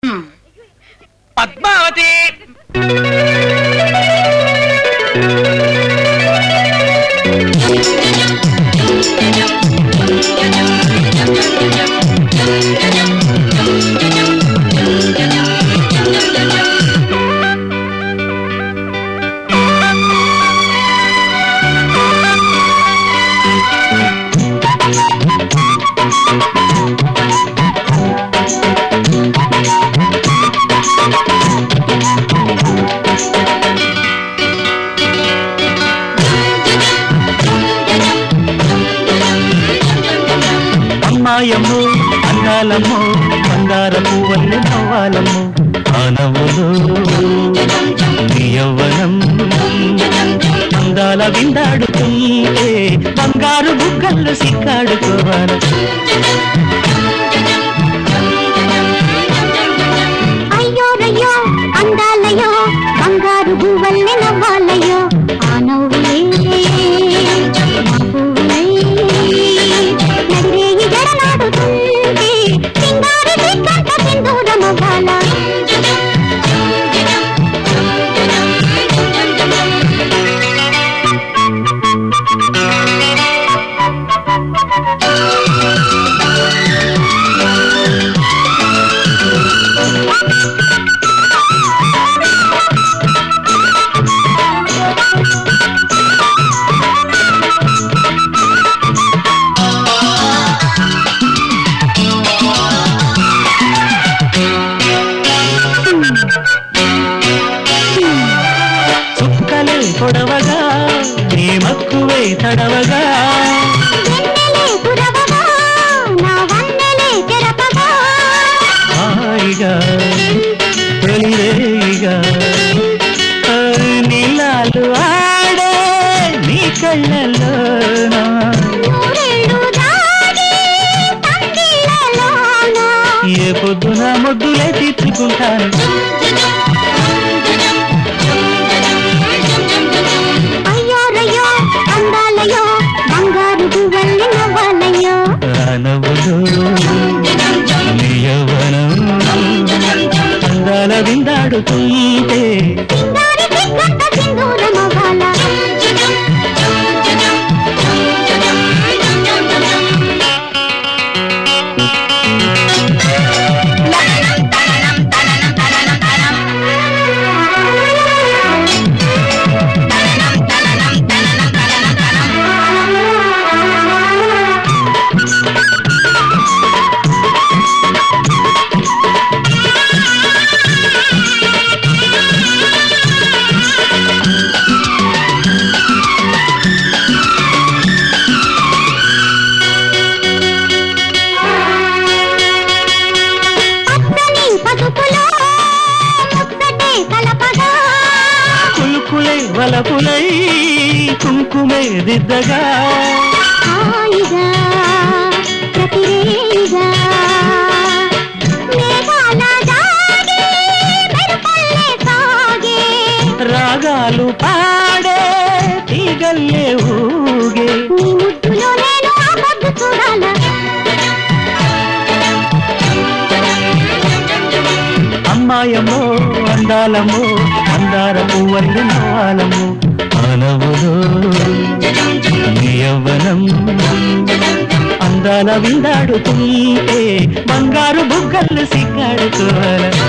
పద్మావతి అమ్మాయమ్ము అందాలమ్ము బంగార పువ్వల్లి నవ్వాలమ్ము ఆ నవ్వులు నీ యవ్వనం అందాల విందాడుతుంటే బంగారు బుగ్గలు సిక్కాడుకోవాలి అయ్యో రయ్యో అందాలయో బంగారు భూవల్లి నవ్వాలయో ఆ నవ్వులే మా పువ్వులై నడిరేయి జడనాడుతుంటే సింగారి సిగ్గంట సింధూరమవ్వాల చుక్కలే పొడవగా నీ మక్కువే తడవగా వెన్నెలే కురవగా నా వన్నెలే తెరపగా హాయిగా తొలిరేగా నీలాలు ఆడే నీ కళ్ళలోనా నూరేళ్ళు దాడి తంగిళ్ళలోన ఏ పొద్దున ముద్దులే తీర్చుకుంటాను అయ్యో రయ్యో అందాలయో బంగారు పువ్వల్లి నవ్వాలయ్యో ఆ నవ్వులు నీ యవ్వనం అందాల విందాడుతుంటే సింగారి సిగ్గంట సింధూరమవ్వాల పచ్చని పసుపులో ముచ్చటే కలపగా కులుకులై వలపులై కుంకుమే దిద్దగా హాయిగా ప్రతిరేగా మేఘాల దాడి మెరుపల్లే సాగే రాగాలు పాడే తీగల్లే ఊగే నీ ముద్దులో నేను ఆ పొద్దు చూడాలా అమ్మాయమ్మో అందాలమ్మో అందార పువ్వల్లి నవ్వాలము మానవులు నీ యవ్వనం అందాల విందాడుతుంటే బంగారు బుగ్గలు సిగ్గాడుకోవాలి